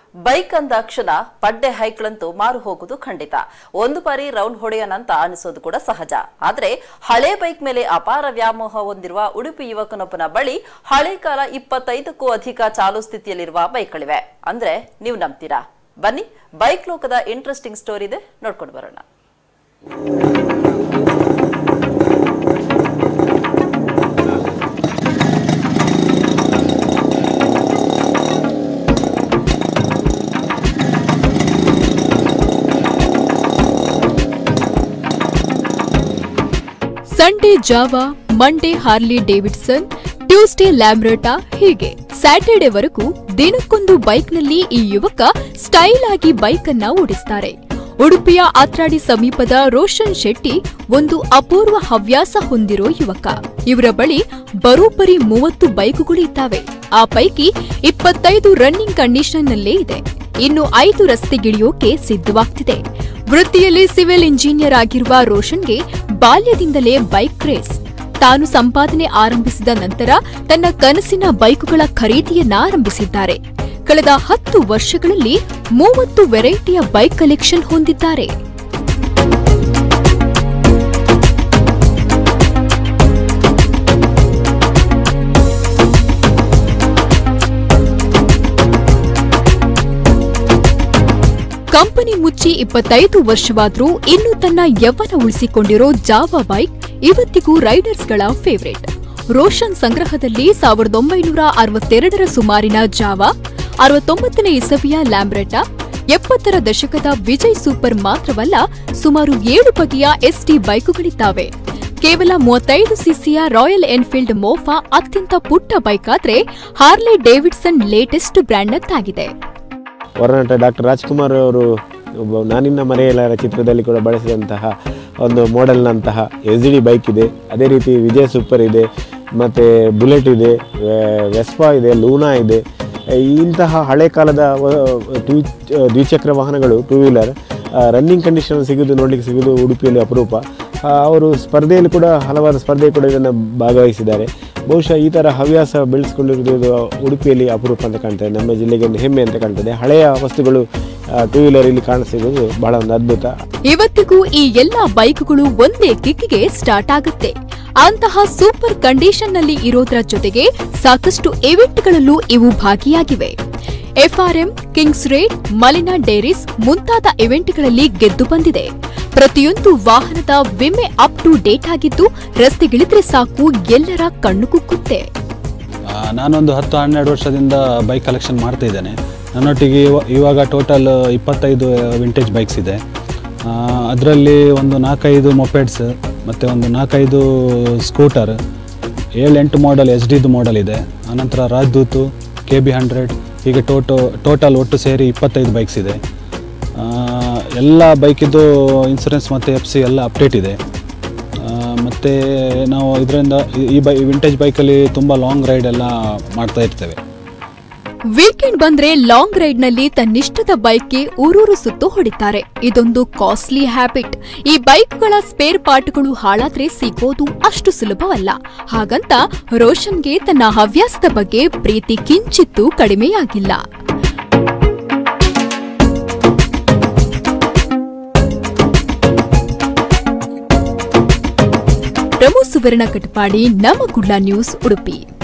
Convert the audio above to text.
bike ಅಂದಾಕ್ಷಣ ಪಡ್ಡೆ ಹೈಕ್ಳಂತೂ ಮಾರು ಹೋಗುವುದು ಖಂಡಿತ ಒಂದು ಬಾರಿ ರೌಂಡ್ ಹೊಡೆಯನಂತ ಅನಿಸೋದು ಕೂಡ ಸಹಜ ಆದ್ರೆ ಹಳೆ ಬೈಕ್ ಮೇಲೆ ಅಪಾರ ವ್ಯಾಮೋಹ ಹೊಂದಿರುವ ಉಡುಪಿ ಯುವಕನೊಬ್ಬನ ಬಳಿ ಹಳೆ ಕಾಲ ಇಪ್ಪತ್ತೈದಕ್ಕೂ ಅಧಿಕ ಚಾಲು ಸ್ಥಿತಿಯಲ್ಲಿರುವ ಬೈಕ್ಗಳಿವೆ ಅಂದ್ರೆ ನೀವು ನಂಬ್ತೀರಾ ಬನ್ನಿ ಬೈಕ್ ಲೋಕದ ಇಂಟ್ರೆಸ್ಟಿಂಗ್ ಸ್ಟೋರಿ ಇದೆ ನೋಡ್ಕೊಂಡು ಬರೋಣ Sunday Java Monday Harley Davidson Tuesday Lambretta ಹೀಗೆ ಸ್ಯಾಟರ್ಡೇವರೆಗೂ ದಿನಕ್ಕೊಂದು ಬೈಕ್ನಲ್ಲಿ ಈ ಯುವಕ ಸ್ಟೈಲ್ ಆಗಿ ಬೈಕ್ ಅನ್ನ ಓಡಿಸ್ತಾರೆ ಉಡುಪಿಯ ಆತ್ರಾಡಿ ಸಮೀಪದ ರೋಷನ್ ಶೆಟ್ಟಿ ಒಂದು ಅಪೂರ್ವ ಹವ್ಯಾಸ ಹೊಂದಿರೋ ಯುವಕ ಇವರ ಬಳಿ ಬರೋಬ್ಬರಿ ಮೂವತ್ತು ಬೈಕುಗಳು ಇದ್ದಾವೆ ಆ ಪೈಕಿ ಇಪ್ಪತ್ತೈದು ರನ್ನಿಂಗ್ ಕಂಡೀಷನ್ನಲ್ಲೇ ಇದೆ ಇನ್ನು ಐದು ರಸ್ತೆಗಿಳಿಯೋಕೆ ಸಿದ್ಧವಾಗ್ತಿದೆ ವೃತ್ತಿಯಲ್ಲಿ ಸಿವಿಲ್ ಇಂಜಿನಿಯರ್ ಆಗಿರುವ ರೋಷನ್ಗೆ ಬಾಲ್ಯದಿಂದಲೇ ಬೈಕ್ ಕ್ರೇಸ್ ತಾನು ಸಂಪಾದನೆ ಆರಂಭಿಸಿದ ನಂತರ ತನ್ನ ಕನಸಿನ ಬೈಕುಗಳ ಖರೀದಿಯನ್ನ ಆರಂಭಿಸಿದ್ದಾರೆ ಕಳೆದ ಹತ್ತು ವರ್ಷಗಳಲ್ಲಿ ಮೂವತ್ತು ವೆರೈಟಿಯ ಬೈಕ್ ಕಲೆಕ್ಷನ್ ಹೊಂದಿದ್ದಾರೆ ಕಂಪನಿ ಮುಚ್ಚಿ ಇಪ್ಪತ್ತೈದು ವರ್ಷವಾದ್ರೂ ಇನ್ನೂ ತನ್ನ ಯವ್ವನ ಉಳಿಸಿಕೊಂಡಿರೋ ಜಾವಾ ಬೈಕ್ ಇವತ್ತಿಗೂ ರೈಡರ್ಸ್ಗಳ ಫೇವರೇಟ್ ರೋಷನ್ ಸಂಗ್ರಹದಲ್ಲಿ ಸಾವಿರದ ಒಂಬೈನೂರ ಅರವತ್ತೆರಡರ ಸುಮಾರಿನ ಜಾವಾ ಅರವತ್ತೊಂಬತ್ತನೇ ಇಸವಿಯ ಲ್ಯಾಂಬ್ರೆಟಾ ಎಪ್ಪತ್ತರ ದಶಕದ ವಿಜಯ್ ಸೂಪರ್ ಮಾತ್ರವಲ್ಲ ಸುಮಾರು ಏಳು ಬಗೆಯ ಎಸ್ಟಿ ಬೈಕುಗಳಿದ್ದಾವೆ ಕೇವಲ ಮೂವತ್ತೈದು ಸಿಸಿಯ ರಾಯಲ್ ಎನ್ಫೀಲ್ಡ್ ಮೋಫಾ ಅತ್ಯಂತ ಪುಟ್ಟ ಬೈಕ್ ಆದ್ರೆ ಹಾರ್ಲೆ ಡೇವಿಡ್ಸನ್ ಲೇಟೆಸ್ಟ್ ಬ್ರ್ಯಾಂಡ್ನದ್ದಾಗಿದೆ ಹೊರನಟ ಡಾಕ್ಟರ್ ರಾಜ್ಕುಮಾರ್ ಅವರು ಒಬ್ಬ ನಾನಿನ್ನ ಮರೆಯಲಾರ ಚಿತ್ರದಲ್ಲಿ ಕೂಡ ಬಳಸಿದಂತಹ ಒಂದು ಮಾಡೆಲ್ನಂತಹ ಎಸ್ ಡಿ ಬೈಕ್ ಇದೆ ಅದೇ ರೀತಿ ವಿಜಯ್ ಸೂಪರ್ ಇದೆ ಮತ್ತು ಬುಲೆಟ್ ಇದೆ ವೆ- ವೆಸ್ಪಾ ಇದೆ ಲೂನಾ ಇದೆ ಇಂತಹ ಹಳೆ ಕಾಲದ ವ- ದ್ವಿ ದ್ವಿಚಕ್ರ ವಾಹನಗಳು ಟೂ ವೀಲರ್ ರನ್ನಿಂಗ್ ಕಂಡೀಷನ್ ಸಿಗೋದು ನೋಡಲಿಕ್ಕೆ ಸಿಗೋದು ಉಡುಪಿಯಲ್ಲಿ ಅಪರೂಪ ಆ, ಅವರು ಸ್ಪರ್ಧೆಯಲ್ಲಿ ಕೂಡ ಹಲವಾರು ಸ್ಪರ್ಧೆ ಕೂಡ ಇದನ್ನು ಭಾಗವಹಿಸಿದ್ದಾರೆ ಬಹುಶಃ ಈ ಥರ ಹವ್ಯಾಸ ಬೆಳೆಸ್ಕೊಂಡಿರೋದು ಉಡುಪಿಯಲ್ಲಿ ಅಪರೂಪ ಅಂತ ಕಾಣ್ತದೆ ನಮ್ಮ ಜಿಲ್ಲೆಗೆ ಒಂದು ಹೆಮ್ಮೆ ಅಂತ ಕಾಣ್ತದೆ ಹಳೆಯ ವಸ್ತುಗಳು ಟೂ ವೀಲರ್ ಇಲ್ಲಿ ಕಾಣಿಸಿರೋದು ಬಹಳ ಒಂದು ಅದ್ಭುತ ಇವತ್ತಿಗೂ ಈ ಎಲ್ಲಾ ಬೈಕ್ಗಳು ಒಂದೇ ಕಿಕ್ಕಿಗೆ ಸ್ಟಾರ್ಟ್ ಆಗುತ್ತೆ ಅಂತಹ ಸೂಪರ್ ಕಂಡೀಷನ್ನಲ್ಲಿ ಇರೋದ್ರ ಜೊತೆಗೆ ಸಾಕಷ್ಟು ಇವೆಂಟ್ಗಳಲ್ಲೂ ಇವು ಭಾಗಿಯಾಗಿವೆ ಎಫ್ಆರ್ಎಂ ಕಿಂಗ್ಸ್ ರೇಟ್ ಮಲಿನಾ ಡೇರಿಸ್ ಮುಂತಾದ ಇವೆಂಟ್ಗಳಲ್ಲಿ ಗೆದ್ದು ಬಂದಿದೆ ಪ್ರತಿಯೊಂದು ವಾಹನದ ವಿಮೆ ಅಪ್ ಟು ಡೇಟ್ ಆಗಿದ್ದು ರಸ್ತೆಗಿಳಿದ್ರೆ ಸಾಕು ಎಲ್ಲರ ಕಣ್ಣು ಕುಕ್ಕುತ್ತೆ ಆ, ನಾನೊಂದು ಹತ್ತು ಹನ್ನೆರಡು ವರ್ಷದಿಂದ ಬೈಕ್ ಕಲೆಕ್ಷನ್ ಮಾಡ್ತಾ ಇದ್ದೇನೆ ನನ್ನೊಟ್ಟಿಗೆ ಇವ- ಇವಾಗ ಟೋಟಲ್ ಇಪ್ಪತ್ತೈದು ವಿಂಟೇಜ್ ಬೈಕ್ಸ್ ಇದೆ ಅದರಲ್ಲಿ ಒಂದು ನಾಲ್ಕೈದು ಮೊಪೆಡ್ಸ್ ಮತ್ತು ಒಂದು ನಾಲ್ಕೈದು ಸ್ಕೂಟರ್ ಏಳೆಂಟು ಮಾಡೆಲ್ ಎಸ್ ಡಿದು ಮಾಡೆಲ್ ಇದೆ ಆನಂತರ ರಾಜ್ದೂತು ಕೆ ಬಿ ಹಂಡ್ರೆಡ್ ಹೀಗೆ ಟೋಟೋ ಟೋಟಲ್ ಒಟ್ಟು ಸೇರಿ ಇಪ್ಪತ್ತೈದು ಬೈಕ್ಸ್ ಇದೆ ಆ, ಎಲ್ಲ ಬೈಕಿದ್ದು ಇನ್ಸೂರೆನ್ಸ್ ಮತ್ತು ಎಫ್ ಸಿ ಎಲ್ಲ ಅಪ್ಡೇಟ್ ಇದೆ ಮತ್ತು ನಾವು ಇದರಿಂದ ಈ ಬೈ ವಿಂಟೇಜ್ ಬೈಕಲ್ಲಿ ತುಂಬ ಲಾಂಗ್ ರೈಡ್ ಎಲ್ಲ ಮಾಡ್ತಾ ಇರ್ತೇವೆ ವೀಕೆಂಡ್ ಬಂದ್ರೆ ಲಾಂಗ್ ರೈಡ್ ನಲ್ಲಿ ತನ್ನಿಷ್ಟದ ಬೈಕ್ಗೆ ಊರೂರು ಸುತ್ತು ಹೊಡಿತಾರೆ ಇದೊಂದು ಕಾಸ್ಟ್ಲಿ ಹ್ಯಾಬಿಟ್ ಈ ಬೈಕ್ಗಳ ಸ್ಪೇರ್ ಪಾರ್ಟ್ಗಳು ಹಾಳಾದ್ರೆ ಸಿಗೋದು ಅಷ್ಟು ಸುಲಭವಲ್ಲ ಹಾಗಂತ ರೋಷನ್ಗೆ ತನ್ನ ಹವ್ಯಾಸದ ಬಗ್ಗೆ ಪ್ರೀತಿ ಕಿಂಚಿತ್ತೂ ಕಡಿಮೆಯಾಗಿಲ್ಲ ಪ್ರಮೋ ಸುವರ್ಣ ಕಟಪಾಡಿ ನಮ್ಮ ಕುಡ್ಲ ನ್ಯೂಸ್ ಉಡುಪಿ